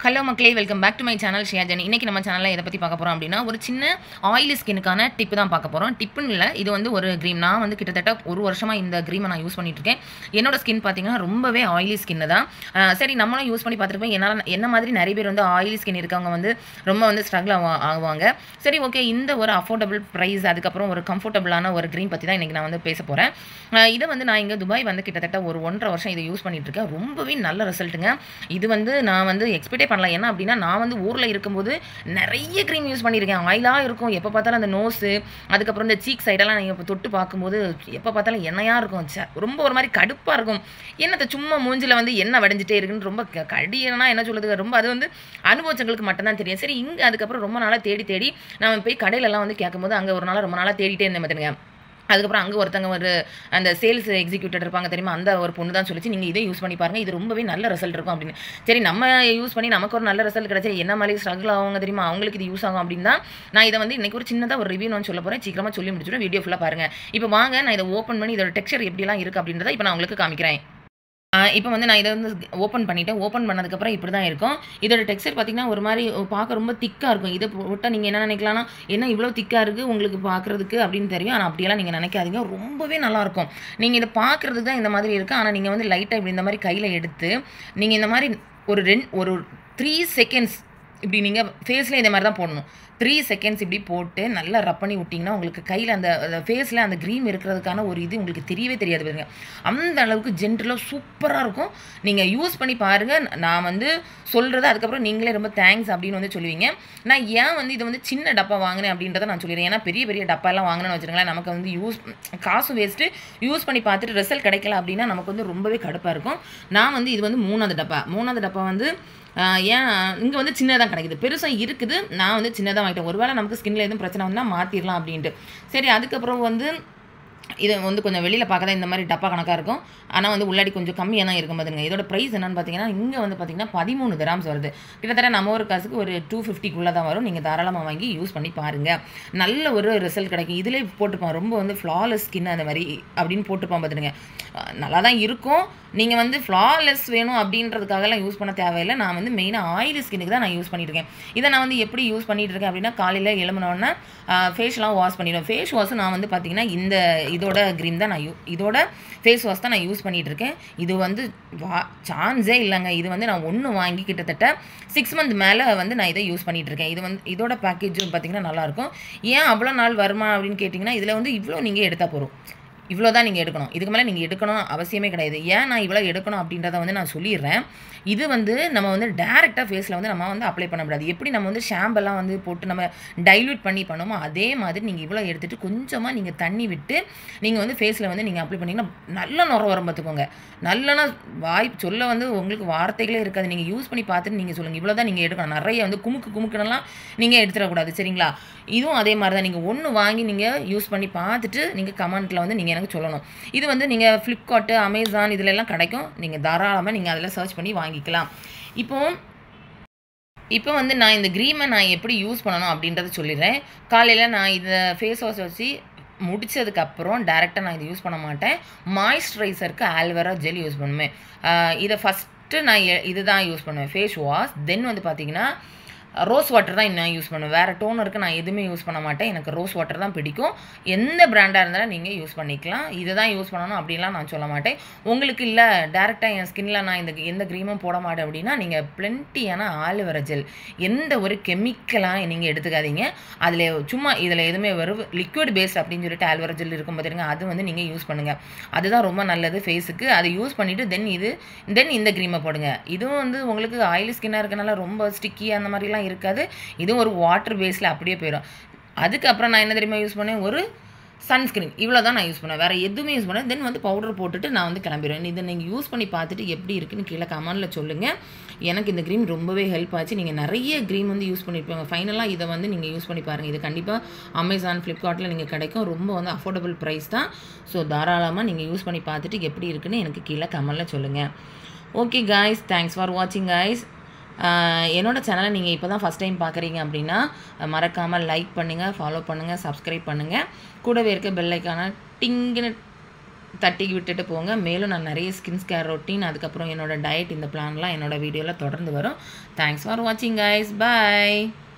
hello மக்களே welcome back to my channel Shiya Jeni இன்றைக்கி நம்ம சேனலில் எதை பற்றி பார்க்க போகிறோம் அப்படின்னா ஒரு சின்ன ஆயிலி ஸ்கின்னுக்கான டிப்பு தான் பார்க்க போகிறோம் டிப்புன்னு இல்லை இது வந்து ஒரு க்ரீம் நான் வந்து கிட்டத்தட்ட ஒரு வருஷமாக இந்த க்ரீமை நான் யூஸ் பண்ணிட்டு இருக்கேன் என்னோட ஸ்கின் பார்த்தீங்கன்னா ரொம்பவே ஆயிலி ஸ்கின்னு தான் அஹ் சரி நம்மளும் யூஸ் பண்ணி பார்த்துருப்போம் என்னால் என்ன மாதிரி நிறைய பேர் வந்து ஆயிலி ஸ்கின் இருக்கவங்க வந்து ரொம்ப வந்து ஸ்ட்ரகிள் ஆகுவாங்க சரி ஓகே இந்த ஒரு அஃபோர்டபுள் ப்ரைஸ் அதுக்கப்புறம் ஒரு கம்ஃபர்டபுளான ஒரு க்ரீம் பற்றி தான் இன்றைக்கி நான் வந்து பேச போகிறேன் இதை வந்து நான் இங்கே துபாய் வந்து கிட்டத்தட்ட ஒரு ஒன்றரை வருஷம் இதை யூஸ் பண்ணிட்டு இருக்கேன் ரொம்பவே நல்ல ரிசல்ட்டுங்க இது வந்து நான் வந்து எக்ஸ்பெக்டே பண்ணல ஏன்னா அப்படின்னா நான் வந்து ஊரில் இருக்கும்போது நிறைய க்ரீம் யூஸ் பண்ணியிருக்கேன் ஆயிலாக இருக்கும் எப்போ பார்த்தாலும் அந்த நோஸு அதுக்கப்புறம் இந்த சீக் சைடெல்லாம் நீங்கள் இப்போ தொட்டு பார்க்கும்போது எப்போ பார்த்தாலும் எண்ணெயாக இருக்கும் ச்சே, ரொம்ப ஒரு மாதிரி கடுப்பாக இருக்கும் என்னத்தை சும்மா மூஞ்சில் வந்து எண்ணெய் வடைஞ்சிட்டே இருக்குன்னு ரொம்ப க- கடியனா என்ன சொல்லுது ரொம்ப அது வந்து அனுபவச்சங்களுக்கு மட்டும்தான் தெரியும் சரி இங்கே அதுக்கப்புறம் ரொம்ப நாளாக தேடி தேடி நான் போய் கடையிலலாம் வந்து கேட்கும்போது அங்கே ஒரு நாள் ரொம்ப நாளாக தேடிட்டே இருந்தேன் பார்த்துங்க அதுக்கப்புறம் அங்கே ஒருத்தங்க ஒரு அந்த சேல்ஸ் எக்ஸிக்யூட்டிவ் இருப்பாங்க தெரியுமா அந்த ஒரு பொண்ணு தான் சொல்லிச்சு நீங்கள் இதை யூஸ் பண்ணி பாருங்க இது ரொம்பவே நல்ல ரிசல்ட் இருக்கும் அப்படின்னு சரி நம்ம யூஸ் பண்ணி நமக்கு ஒரு நல்ல ரிசல்ட் கிடைச்சா என்ன மாதிரி ஸ்ட்ரகிள் ஆகுங்க தெரியுமா அவங்களுக்கு இது யூஸ் ஆகும் அப்படின்னு தான் நான் இதை வந்து இன்னைக்கு ஒரு சின்னதாக ஒரு ரிவ்யூ நான் சொல்ல போகிறேன் சீக்கிரமாக சொல்லி முடிச்சிடும் வீடியோ ஃபுல்லாக பாருங்க இப்போ வாங்க நான் இதை ஓப்பன் பண்ணி இதோட டெக்ஸ்சர் எப்படிலாம் இருக்குது அப்படின்றத இப்போ நான் உங்களுக்கு காமிக்கிறேன் இப்போ வந்து நான் இதை வந்து ஓப்பன் பண்ணிட்டேன் ஓப்பன் பண்ணதுக்கப்புறம் இப்படி தான் இருக்கும் இதோட டெக்ஸ்சர் பார்த்தீங்கன்னா ஒரு மாதிரி பார்க்க ரொம்ப திக்காக இருக்கும் இதை போட்டால் நீங்கள் என்ன நினைக்கலாம்னா என்ன இவ்வளோ திக்காக இருக்குது உங்களுக்கு பார்க்குறதுக்கு அப்படின்னு தெரியும் ஆனால் அப்படியெல்லாம் நீங்கள் நினைக்காதீங்க ரொம்பவே நல்லாயிருக்கும் நீங்கள் இதை பார்க்குறதுக்கு தான் இந்த மாதிரி இருக்குது ஆனால் நீங்கள் வந்து லைட்டாக இப்படி இந்த மாதிரி கையில் எடுத்து நீங்கள் இந்த மாதிரி ஒரு ரெண்டு ஒரு த்ரீ செகண்ட்ஸ் இப்படி நீங்கள் ஃபேஸில் இந்த மாதிரி தான் போடணும் த்ரீ செகண்ட்ஸ் இப்படி போட்டு நல்லா ரப் பண்ணி விட்டிங்கன்னா உங்களுக்கு கையில் அந்த ஃபேஸில் அந்த க்ரீம் இருக்கிறதுக்கான ஒரு இது உங்களுக்கு தெரியவே தெரியாது பாருங்க அந்த அளவுக்கு ஜென்டலாக சூப்பராக இருக்கும் நீங்கள் யூஸ் பண்ணி பாருங்கள் நான் வந்து சொல்கிறது அதுக்கப்புறம் நீங்களே ரொம்ப தேங்க்ஸ் அப்படின்னு வந்து சொல்லுவீங்க நான் ஏன் வந்து இது வந்து சின்ன டப்பா வாங்கினேன் அப்படின்றத நான் சொல்லிடுறேன் ஏன்னா பெரிய பெரிய டப்பா எல்லாம் வாங்கினேன்னு வச்சுருங்களேன் நமக்கு வந்து யூஸ் காசும் வேஸ்ட்டு யூஸ் பண்ணி பார்த்துட்டு ரிசல்ட் கிடைக்கல அப்படின்னா நமக்கு வந்து ரொம்பவே கடுப்பாக இருக்கும் நான் வந்து இது வந்து மூணாவது டப்பா மூணாவது டப்பா வந்து ஆஹ் ஏன் இங்கே வந்து சின்னதாக கிடைக்குது பெருசாக இருக்குது நான் வந்து சின்னதாக வாங்கிட்டேன் ஒருவேளை நமக்கு ஸ்கின்ல எதுவும் பிரச்சனை வந்தால் மாற்றிடலாம் அப்படின்ட்டு சரி அதுக்கப்புறம் வந்து இது வந்து கொஞ்சம் வெளியில் பார்க்க தான் இந்த மாதிரி டப்பா கணக்காக இருக்கும் ஆனால் வந்து உள்ளாடி கொஞ்சம் கம்மியாக தான் இருக்கும் பாருங்க இதோட ப்ரைஸ் என்னன்னு பார்த்தீங்கன்னா இங்கே வந்து பார்த்தீங்கன்னா பதிமூணு கிராம்ஸ் வருது கிட்டத்தட்ட நம்ம ஒரு காசுக்கு ஒரு டூ ஃபிஃப்டிக்குள்ளே தான் வரும் நீங்கள் தாராளமாக வாங்கி யூஸ் பண்ணி பாருங்கள் நல்ல ஒரு ரிசல்ட் கிடைக்கும் இதிலே போட்டிருப்பான் ரொம்ப வந்து ஃப்ளாலெஸ் ஸ்கின் அந்த மாதிரி அப்படின்னு போட்டிருப்பான் பார்த்துடுங்க அஹ் நல்லா தான் இருக்கும் நீங்கள் வந்து ஃப்ளாலெஸ் வேணும் அப்படின்றதுக்காகலாம் யூஸ் பண்ண தேவையில்லை நான் வந்து மெயினாக ஆயில் ஸ்கின்னுக்கு தான் நான் யூஸ் பண்ணிட்டு இருக்கேன் இதை நான் வந்து எப்படி யூஸ் பண்ணிட்டு இருக்கேன் அப்படின்னா காலையில் எழும்பினோடனே ஃபேஸ்லாம் வாஷ் பண்ணிடுவேன் ஃபேஸ் வாஷும் நான் வந்து பார்த்தீங்கன்னா இந்த இதோட க்ரீம் தான் நான் யூ இதோட ஃபேஸ் வாஷ் தான் நான் யூஸ் பண்ணிட்டு இருக்கேன் இது வந்து வா சான்ஸே இல்லைங்க இது வந்து நான் ஒன்று வாங்கி கிட்டத்தட்ட சிக்ஸ் மந்த் மேலே வந்து நான் இதை யூஸ் பண்ணிட்டு இருக்கேன் இது வந்து இதோட பேக்கேஜும் பார்த்தீங்கன்னா நல்லாயிருக்கும் ஏன் அவ்வளோ நாள் வருமா அப்படின்னு கேட்டிங்கன்னா இதில் வந்து இவ்வளோ நீங்கள் எடுத்தால் போதும் இவ்வளோ தான் நீங்கள் எடுக்கணும் இதுக்கு மேலே நீங்கள் எடுக்கணும் அவசியமே கிடையாது ஏன் நான் இவ்வளோ எடுக்கணும் அப்படின்றத வந்து நான் சொல்லிடுறேன் இது வந்து நம்ம வந்து டேரெக்டாக ஃபேஸில் வந்து நம்ம வந்து அப்ளை பண்ண முடியாது எப்படி நம்ம வந்து ஷாம்பெல்லாம் வந்து போட்டு நம்ம டைல்யூட் பண்ணி பண்ணுமோ அதே மாதிரி நீங்கள் இவ்வளோ எடுத்துகிட்டு கொஞ்சமாக நீங்கள் தண்ணி விட்டு நீங்கள் வந்து ஃபேஸில் வந்து நீங்கள் அப்ளை பண்ணிங்கன்னா நல்ல நுர வரும் பார்த்துக்கோங்க நல்லனா வாய் சொல்ல வந்து உங்களுக்கு வார்த்தைகளே இருக்காது நீங்கள் யூஸ் பண்ணி பார்த்துட்டு நீங்கள் சொல்லுங்கள் இவ்வளோ தான் நீங்கள் எடுக்கணும் நிறைய வந்து குமுக்கு குமுக்குனெல்லாம் நீங்கள் எடுத்துடக்கூடாது சரிங்களா இதுவும் அதே மாதிரி தான் நீங்கள் ஒன்று வாங்கி நீங்கள் யூஸ் பண்ணி பார்த்துட்டு நீங்கள் கமெண்ட்டில் வந்து நீங்கள் எனக்கு சொல்லணும் இது வந்து நீங்கள் ஃப்ளிப்கார்ட்டு அமேசான் இதுல எல்லாம் கிடைக்கும் நீங்கள் தாராளமாக நீங்கள் அதில் சர்ச் பண்ணி வாங்கிக்கலாம் இப்போ இப்போ வந்து நான் இந்த க்ரீமை நான் எப்படி யூஸ் பண்ணணும் அப்படின்றத சொல்லிடுறேன் காலையில் நான் இதை ஃபேஸ் வாஷ் வச்சு முடிச்சதுக்கப்புறம் டேரெக்டாக நான் இதை யூஸ் பண்ண மாட்டேன் மாய்ஸ்சரைசருக்கு ஆல்வேரா ஜெல் யூஸ் பண்ணுவேன் ஆஹ் இதை ஃபஸ்ட்டு நான் எ- இதுதான் யூஸ் பண்ணுவேன் ஃபேஸ் வாஷ் தென் வந்து பார்த்தீங்கன்னா ரோஸ் வாட்டர் தான் நான் யூஸ் பண்ணுவேன் வேறு டோனருக்கு நான் எதுவுமே யூஸ் பண்ண மாட்டேன் எனக்கு ரோஸ் வாட்டர் தான் பிடிக்கும் எந்த பிராண்டாக இருந்தாலும் நீங்கள் யூஸ் பண்ணிக்கலாம் இதை தான் யூஸ் பண்ணணும் அப்படின்லாம் நான் சொல்ல மாட்டேன் உங்களுக்கு இல்லை டேரெக்டாக என் ஸ்கின்ல நான் இந்த எந்த க்ரீமும் போட மாட்டேன் அப்படின்னா நீங்கள் பிளென்ட்டியான ஆலுவர ஜெல் எந்த ஒரு கெமிக்கலாக நீங்கள் எடுத்துக்காதீங்க அதில் சும்மா இதில் எதுவுமே வரும் லிக்விட் பேஸ்ட் அப்படின்னு சொல்லிட்டு ஆல்வர ஜெல் இருக்கும் பார்த்துருங்க அது வந்து நீங்கள் யூஸ் பண்ணுங்கள் அதுதான் ரொம்ப நல்லது ஃபேஸுக்கு அதை யூஸ் பண்ணிவிட்டு தென் இது தென் இந்த க்ரீமை போடுங்க இதுவும் வந்து உங்களுக்கு ஆயிலி ஸ்கின்னாக இருக்கனால ரொம்ப ஸ்டிக்கி அந்த மாதிரிலாம் இருக்காது இதுவும் ஒரு வாட்டர் பேஸில் அப்படியே போயிடும் அதுக்கப்புறம் நான் என்ன தெரியுமா யூஸ் பண்ணேன் ஒரு சன்ஸ்க்ரீன் இவ்வளோ தான் நான் யூஸ் பண்ணுவேன் வேறு எதுவுமே யூஸ் பண்ணேன் தென் வந்து பவுடர் போட்டுட்டு நான் வந்து கிளம்பிடுவேன் இதை நீங்கள் யூஸ் பண்ணி பார்த்துட்டு எப்படி இருக்குன்னு கீழே கமெண்டில் சொல்லுங்கள் எனக்கு இந்த க்ரீம் ரொம்பவே ஹெல்ப் ஆச்சு நீங்கள் நிறைய க்ரீம் வந்து யூஸ் பண்ணியிருப்பீங்க ஃபைனலாக இதை வந்து நீங்கள் யூஸ் பண்ணி பாருங்கள் இது கண்டிப்பாக அமேசான் ஃப்ளிப்கார்ட்டில் நீங்கள் கிடைக்கும் ரொம்ப வந்து அஃபோர்டபுள் ப்ரைஸ் தான் ஸோ தாராளமாக நீங்கள் யூஸ் பண்ணி பார்த்துட்டு எப்படி இருக்குன்னு எனக்கு கீழே கமெண்டில் சொல்லுங்கள் ஓகே காய்ஸ் தேங்க்ஸ் ஃபார் வாட்சிங் காய்ஸ் என்னோட சேனலை நீங்கள் இப்போ தான் ஃபஸ்ட் டைம் பார்க்குறீங்க அப்படின்னா மறக்காமல் லைக் பண்ணுங்கள் ஃபாலோ பண்ணுங்கள் சப்ஸ்கிரைப் பண்ணுங்கள் கூடவே இருக்க பெல் ஐக்கான டிங்குன்னு தட்டி விட்டுட்டு போங்க மேலும் நான் நிறைய ஸ்கின் கேர் ரொட்டீன் அதுக்கப்புறம் என்னோட டயட் இந்த பிளான்லாம் என்னோட வீடியோவில் தொடர்ந்து வரும் தேங்க்ஸ் ஃபார் வாட்சிங் கைஸ் பை